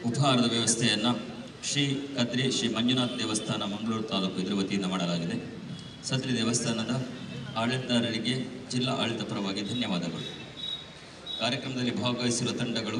ಉಪಹಾರದ ವ್ಯವಸ್ಥೆಯನ್ನು ಶ್ರೀ ಕದ್ರಿ ಶ್ರೀ ಮಂಜುನಾಥ್ ದೇವಸ್ಥಾನ ಮಂಗಳೂರು ತಾಲೂಕು ಇದರ ವತಿಯಿಂದ ಮಾಡಲಾಗಿದೆ ಸದ್ರಿ ದೇವಸ್ಥಾನದ ಆಡಳಿತದಾರರಿಗೆ ಜಿಲ್ಲಾ ಆಡಳಿತ ಪರವಾಗಿ ಧನ್ಯವಾದಗಳು ಕಾರ್ಯಕ್ರಮದಲ್ಲಿ ಭಾಗವಹಿಸಿರುವ ತಂಡಗಳು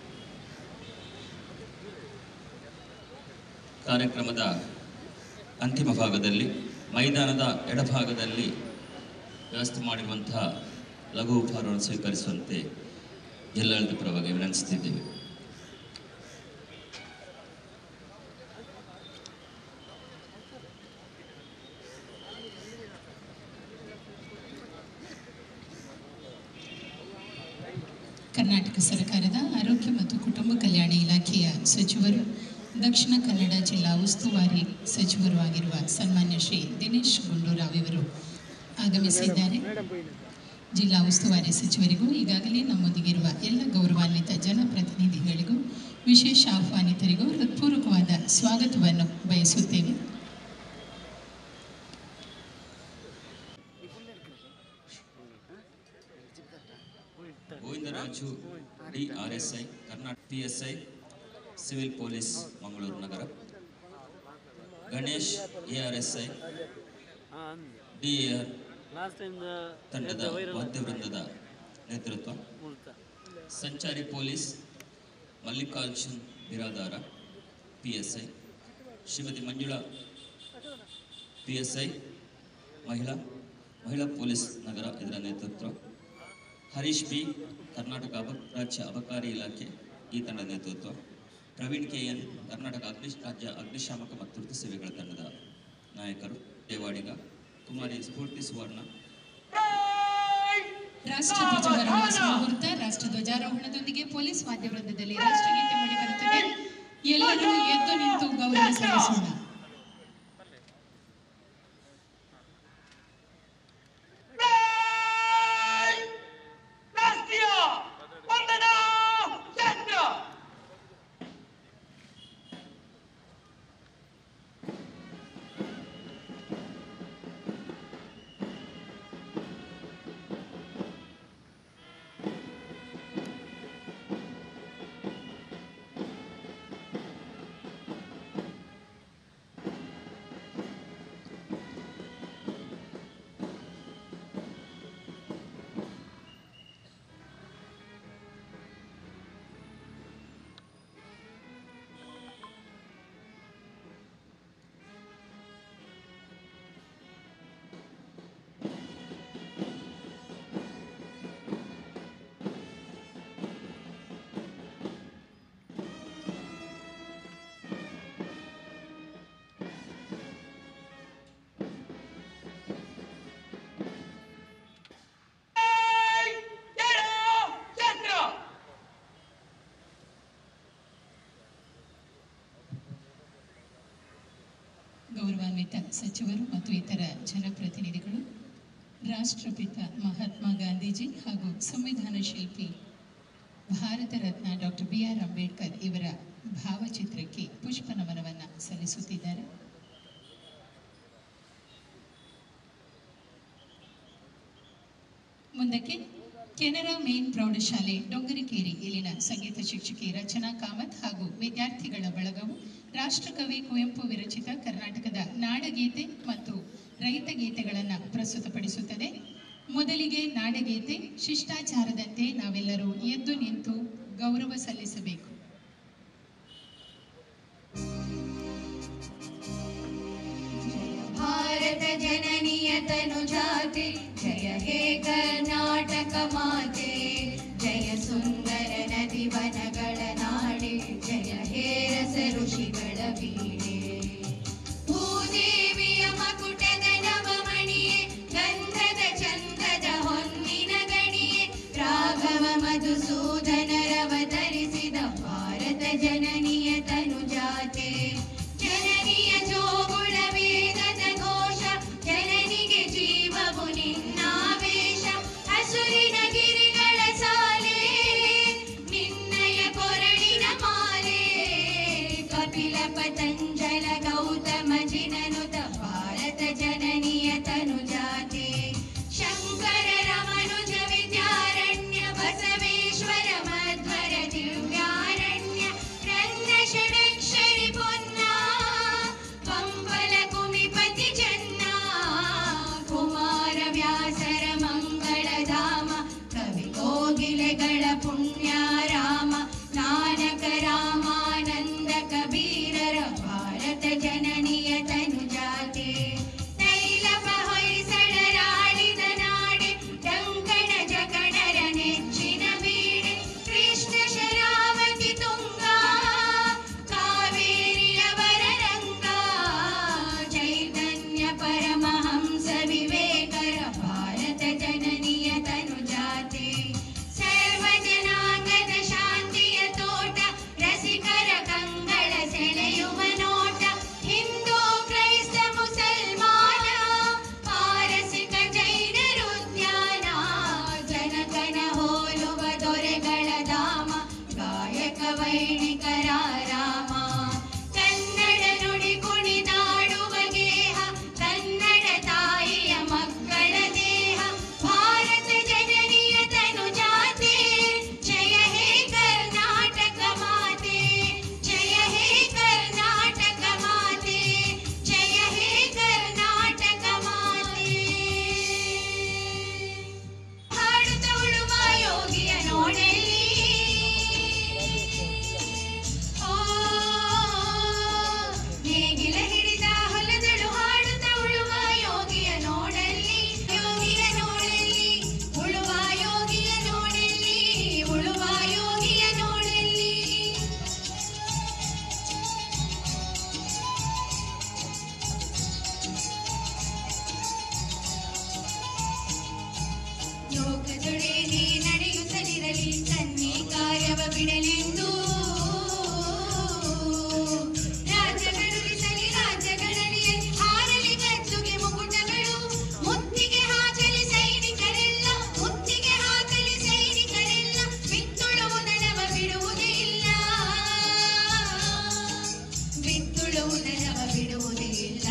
ಕಾರ್ಯಕ್ರಮದ ಅಂತಿಮ ಭಾಗದಲ್ಲಿ ಮೈದಾನದ ಎಡಭಾಗದಲ್ಲಿ ವ್ಯವಸ್ಥೆ ಮಾಡಿರುವಂತಹ ಲಘು ಉಪಹಾರವನ್ನು ಸ್ವೀಕರಿಸುವಂತೆ ಜಿಲ್ಲಾಡಳಿತ ಪರವಾಗಿ ವಿನಂತಿಸುತ್ತಿದ್ದೇವೆ ಕರ್ನಾಟಕ ಸರ್ಕಾರದ ಆರೋಗ್ಯ ಮತ್ತು ಕುಟುಂಬ ಕಲ್ಯಾಣ ಇಲಾಖೆಯ ಸಚಿವರು ದಕ್ಷಿಣ ಕನ್ನಡ ಜಿಲ್ಲಾ ಉಸ್ತುವಾರಿ ಸಚಿವರು ಆಗಿರುವ ಸನ್ಮಾನ್ಯ ಶ್ರೀ ದಿನೇಶ್ ಗುಂಡೂರಾವ್ ಇವರು ಆಗಮಿಸಿದ್ದಾರೆ ಜಿಲ್ಲಾ ಉಸ್ತುವಾರಿ ಸಚಿವರಿಗೂ ಈಗಾಗಲೇ ನಮ್ಮೊಂದಿಗಿರುವ ಎಲ್ಲ ಗೌರವಾನ್ವಿತ ಜನಪ್ರತಿನಿಧಿಗಳಿಗೂ ವಿಶೇಷ ಆಹ್ವಾನಿತರಿಗೂ ಹೃತ್ಪೂರ್ವಕವಾದ ಸ್ವಾಗತವನ್ನು ಬಯಸುತ್ತೇವೆ Govindaraju D R S I Karnataka P S I civil police Mangaluru ನಗರ Ganesh A R S I D A R last time ತಂಡದ ವಾದ್ಯವೃಂದದ ನೇತೃತ್ವ ಸಂಚಾರಿ police Mallikarjun Biradar P S I Shrimati Manjula P S I ಮಹಿಳಾ ಮಹಿಳಾ ಪೊಲೀಸ್ ನಗರ ಇದರ ನೇತೃತ್ವ ಹರೀಶ್ ಬಿ ಕರ್ನಾಟಕ ಅಬ ರಾಜ್ಯ ಅಬಕಾರಿ ಇಲಾಖೆ ಈ ತಂಡ ನೇತೃತ್ವ ಪ್ರವೀಣ್ ಕೆ ಎನ್ ಕರ್ನಾಟಕ ಅಗ್ನಿ ರಾಜ್ಯ ಅಗ್ನಿಶಾಮಕ ಮತ್ತು ತುರ್ತು ಸೇವೆಗಳ ತಂಡದ ನಾಯಕರು ದೇವಾಡಿಗ ಕುಮಾರಿ ಸ್ಫೂರ್ತಿ ಸುವರ್ಣ ರಾಷ್ಟ್ರ ಧ್ವಜಾರೋಹಣ ಮುಹೂರ್ತ ರಾಷ್ಟ್ರ ಧ್ವಜಾರೋಹಣದೊಂದಿಗೆ ಪೊಲೀಸ್ ವಾದ್ಯವೃಂದದಲ್ಲಿ ರಾಷ್ಟ್ರಗೀತೆ ಮೂಡಿ ಬರುತ್ತದೆ ಎಲ್ಲರೂ ಎದ್ದು ನಿಂತು ಗೌರವ ಸಲ್ಲಿಸೋಣ ರಾಷ್ಟ್ರೀಯ ವಂದನಾ ಯಂತ್ರ ಯಂತ್ರ ಗೌರವಾನ್ವಿತ ಸಚಿವರು ಮತ್ತು ಇತರ ಜನಪ್ರತಿನಿಧಿಗಳು ರಾಷ್ಟ್ರಪಿತ ಮಹಾತ್ಮ ಗಾಂಧೀಜಿ ಹಾಗೂ ಸಂವಿಧಾನ ಶಿಲ್ಪಿ Bharat Ratna doctor B R Ambedkar ಇವರ ಭಾವಚಿತ್ರಕ್ಕೆ ಪುಷ್ಪ ನಮನವನ್ನು ಸಲ್ಲಿಸುತ್ತಿದ್ದಾರೆ ಮುಂದಕ್ಕೆ ಕೆನರಾ ಮೇನ್ ಪ್ರೌಢಶಾಲೆ ಡೊಂಗರಿಕೇರಿ ಇಲ್ಲಿನ ಸಂಗೀತ ಶಿಕ್ಷಕಿ ರಚನಾ ಕಾಮತ್ ಹಾಗೂ ವಿದ್ಯಾರ್ಥಿಗಳ ಬಳಗವು ರಾಷ್ಟ್ರಕವಿ ಕುವೆಂಪು ವಿರಚಿತ ಕರ್ನಾಟಕದ ನಾಡಗೀತೆ ಮತ್ತು ರೈತ ಗೀತೆಗಳನ್ನು ಪ್ರಸ್ತುತಪಡಿಸುತ್ತದೆ ಮೊದಲಿಗೆ ನಾಡಗೀತೆ ಶಿಷ್ಟಾಚಾರದಂತೆ ನಾವೆಲ್ಲರೂ ಎದ್ದು ನಿಂತು ಗೌರವ ಸಲ್ಲಿಸಬೇಕು भारत जननीय तनुजाते जय हे कर्नाटक माते जय सुन्दर नदी वनಗಳ ನಾಡೆ ಜಯ ಹೇ ರಸ ಋಷಿಗಳ ಬೀಡೆ ಭೂದೇವಿಯ ಮಕುಟದ ನವಮಣಿಯೇ ಗಂಧದ ಚಂದದ ಹೊನ್ನಿನ ಗಣಿಯೇ ರಾಘವ ಮಧುಸೂದನರವತರಿಸಿದ ಭಾರತ ಜನನಿಯ ತನುಜಾತೆ ಜನನಿಯ ಜೋಗುಳ ವೇದದ ಘೋಷ ಜನನಿಗೆ ಜೀವವು ನಿನ್ನಾವೇಶ ಹಸುರಿನ ಗಿರಿಗಳ ಸಾಲೆ ನಿನ್ನಯ ಕೊರಳಿನ ಮಾಲೆ ಕಪಿಲ ಪತಂಜಲ ಗೌತಮ ಜಿನನುತ ಭಾರತ ಜನನಿಯ ತನುಜಾತೆ ಶಂಕರ ರಮನುಜ ವಿದ್ಯಾರಣ್ಯ ಬಸವೇಶ್ವರ ಮಧ್ವರ ದಿವ್ಯಾರಣ್ಯ ರನ್ನ ಸೈನಿಕರ ರಾಮ ಕನ್ನಡ ನುಡಿ ಕುಣಿದಾಡುವ ಗೇಹ ಕನ್ನಡ ತಾಯಿಯ ಮಕ್ಕಳ ದೇಹ ಭಾರತ ಜನನಿಯ ತನು ಜಾತೆ ಜಯ ಹೇ ಕರ್ನಾಟಕ ಮಾತೆ ಜಯ ಹೇ ಕರ್ನಾಟಕ ಮಾತೆ ಜಯ ಹೇ ಕರ್ನಾಟಕ ಮಾತೆ ಹಾಡುತ್ತ ಉಳುವ ಯೋಗಿಯ ನೋಡಲಿ ಓ ನೇಗಿಲ ಹಿಡಿದ ಹೊಲದಳು ಹಾಡುತ್ತ ಉಳುವ ಯೋಗಿಯ ನೋಡಲಿ ಯೋಗಿಯ ನೋಡಲಿ ಉಳುವ ಯೋಗಿಯ ನೋಡಲಿ ಉಳುವ ಯೋಗಿಯ ನೋಡಲಿ ಲೋಕದೊಡೆಯಲಿ ನಡೆಯುತ್ತಲಿರಲಿ ತನ್ನಿ ಕಾರ್ಯವ ಬಿಡಲೆಂದು ರಾಜ್ಯಗಳುಳಿಸಲಿ ರಾಜ್ಯಗಳಲ್ಲಿ ಹಾರಲಿ ಗದ್ದುಗೆ ಮುಕುಟಗಳು ಮುತ್ತಿಗೆ ಹಾಕಲಿ ಸೈನಿಕರೆಲ್ಲ ಮುತ್ತಿಗೆ ಹಾಕಲಿ ಸೈನಿಕರೆಲ್ಲ ಬಿತ್ತುಳುವುದನವ ಬಿಡುವುದೇ ಇಲ್ಲ ಬಿತ್ತುಳುವುದನವ ಬಿಡುವುದೇ ಇಲ್ಲ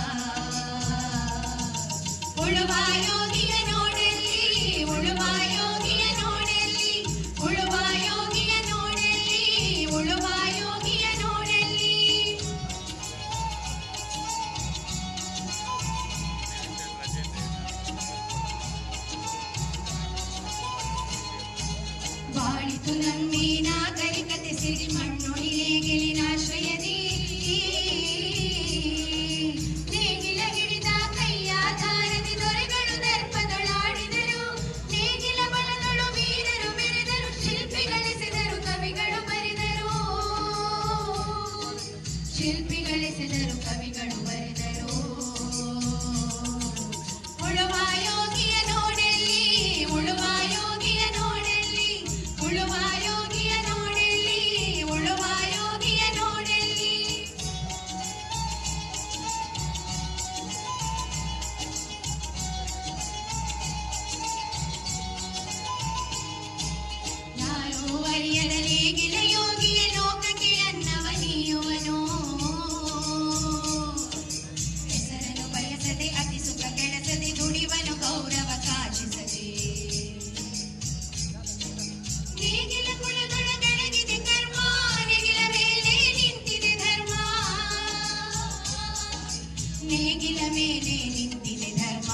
ಉಳುವ ಯೋಗಿಯ ನೋಡಲಿ ಉಳುವ ಯೋಗಿಯ ನೋಡಲಿ ಉಳುವ ಯೋಗಿಯ ನೋಡಲಿ ಉಳುವ ಯೋಗಿಯ ನೋಡಲಿ ಬಾಳಿತು ನಮ್ಮಿ ನಾಗರಿಕತೆ ಸಿರಿ ಮಣ್ಣೊಳಿಲೆ ಗೆಲಿನಾಶ್ರಯದಿ ನೇಗಿಲ ಹಿಡಿದ ಕೈಯ ದಾರದಿ ದೊರೆಗಳು ದರ್ಪದೊಳಾಡಿದರು ನೇಗಿಲ ಬಲದೊಳು ವೀರರು ಮೆರೆದರು ಶಿಲ್ಪಿಗಳಿಸಿದರು ಕವಿಗಳು ಬರೆದರು ಶಿಲ್ಪಿಗಳಿಸಿದರು ಕವಿಗಳು ಬರೆದರು ಉಳುವ ಯೋಗಿಯ ನೋಡಲಿ ಉಳುವ ಯೋಗಿಯ ನೋಡಲಿ ಉಳುವ ಯೋಗಿಯ ನೋಡಲಿ ಉಳುವ ಯೋಗಿಯ ನೋಡಲಿ ಯಾರೋ ಅರಿಯದ ನೇಗಿಲ ಯೋಗಿಯ ಲೋಕಕ್ಕೆ ಅನ್ನವ ನೀಯುವನು ಹೆಸರನ್ನು ಬಯಸದೆ ಅತಿ ಸುಖ ಕೆಡಸದೆ ದುಡಿವನು ಗೌರವ ಕಾಚಿಸದೆ ನೇಗಿಲ ಕುಲದೊಳಗಡಗಿದೆ ಕರ್ಮ ನೇಗಿಲ ಮೇಲೆ ನಿಂತಿದೆ ಧರ್ಮ ನೇಗಿಲ ಮೇಲೆ ನಿಂತಿದೆ ಧರ್ಮ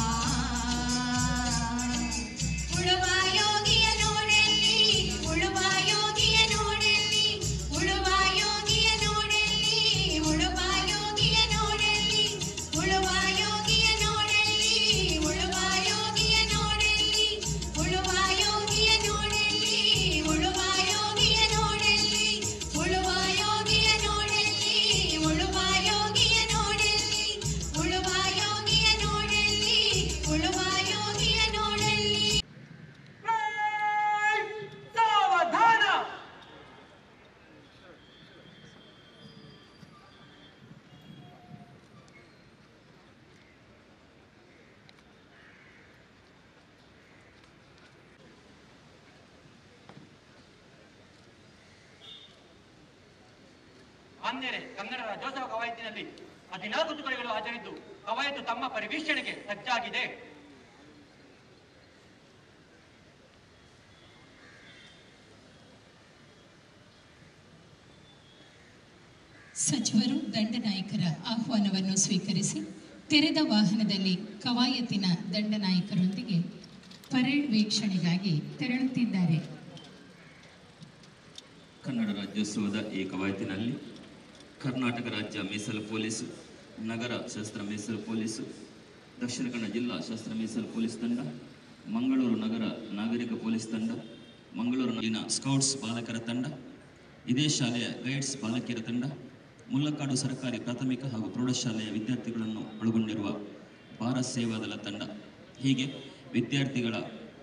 ಉಳುವ ಯೋಗಿಯ ನೋಡಲಿ ಉಳುವ ಯೋಗಿಯ ನೋಡಲಿ ಉಳುವ ಯೋಗಿಯ ನೋಡಲಿ ಉಳುವ ಯೋಗಿಯ ನೋಡಲಿ ಉಳುವ ಯೋಗಿಯ ನೋಡಲಿ ಉಳುವ ಯೋಗಿಯ ನೋಡಲಿ ಉಳುವ ಯೋಗಿಯ ನೋಡಲಿ ಉಳುವ ಯೋಗಿಯ ನೋಡಲಿ ಉಳುವ ಯೋಗಿಯ ನೋಡಲಿ ಉಳುವ ಯೋಗಿಯ ನೋಡಲಿ ಉಳುವ ಯೋಗಿಯ ನೋಡಲಿ ಉಳುವ ಯೋಗಿಯ ನೋಡಲಿ ಸಾವಧಾನ ಮಾನ್ಯರೇ ಕನ್ನಡ ರಾಜ್ಯೋತ್ಸವ ಕವಾಯತಿನಲ್ಲಿ ಹದಿನಾಲ್ಕು ತುಕಡಿಗಳು ಹಾಜರಿದ್ದು ಕವಾಯತು ತಮ್ಮ ಪರಿವೀಕ್ಷಣೆಗೆ ಸಜ್ಜಾಗಿದೆ ಸಚಿವರು ದಂಡನಾಯಕರ ಆಹ್ವಾನವನ್ನು ಸ್ವೀಕರಿಸಿ ತೆರೆದ ವಾಹನದಲ್ಲಿ ಕವಾಯತಿನ ದಂಡನಾಯಕರೊಂದಿಗೆ ಪರೇಡ್ ವೀಕ್ಷಣೆಗಾಗಿ ತೆರಳುತ್ತಿದ್ದಾರೆ ಕನ್ನಡ ರಾಜ್ಯೋತ್ಸವದ ಈ ಕವಾಯತಿನಲ್ಲಿ ಕರ್ನಾಟಕ ರಾಜ್ಯ ಮೀಸಲು ಪೊಲೀಸು ನಗರ ಶಸ್ತ್ರ ಮೀಸಲು ಪೊಲೀಸು ದಕ್ಷಿಣ ಕನ್ನಡ ಜಿಲ್ಲಾ ಶಸ್ತ್ರ ಮೀಸಲು ಪೊಲೀಸ್ ತಂಡ ಮಂಗಳೂರು ನಗರ ನಾಗರಿಕ ಪೊಲೀಸ್ ತಂಡ ಮಂಗಳೂರಿನ ಸ್ಕೌಟ್ಸ್ ಬಾಲಕರ ತಂಡ ಇದೇ ಶಾಲೆಯ ಗೈಡ್ಸ್ ಬಾಲಕಿಯರ ತಂಡ ಮುಲ್ಲಕಾಡು ಸರ್ಕಾರಿ ಪ್ರಾಥಮಿಕ ಹಾಗೂ ಪ್ರೌಢಶಾಲೆಯ ವಿದ್ಯಾರ್ಥಿಗಳನ್ನು ಒಳಗೊಂಡಿರುವ ಭಾರತ್ ಸೇವಾದಳ ತಂಡ ಹೀಗೆ ವಿದ್ಯಾರ್ಥಿಗಳ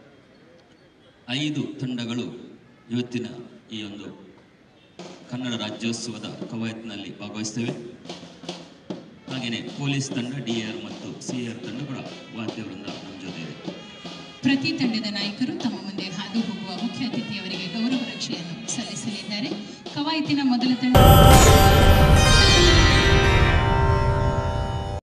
ಐದು ತಂಡಗಳು ಇವತ್ತಿನ ಈ ಒಂದು ಕನ್ನಡ ರಾಜ್ಯೋತ್ಸವದ ಕವಾಯತ್ನಲ್ಲಿ ಭಾಗವಹಿಸ್ತೇವೆ ಹಾಗೆಯೇ ಪೊಲೀಸ್ ತಂಡ ಡಿ ಆರ್ ಮತ್ತು ಸಿ ಆರ್ ತಂಡ ಕೂಡ ವಾದ್ಯವೃಂದ ನಮ್ಮ ಜೊತೆ ಇದೆ ಪ್ರತಿ ತಂಡದ ನಾಯಕರು ತಮ್ಮ ಮುಂದೆ ಹಾದು ಹೋಗುವ ಮುಖ್ಯ ಅತಿಥಿಯವರಿಗೆ ಗೌರವ ರಕ್ಷೆಯನ್ನು ಸಲ್ಲಿಸಲಿದ್ದಾರೆ ಕವಾಯತ್ ಕವಾಯತಿನ ಮೊದಲ ತಂಡ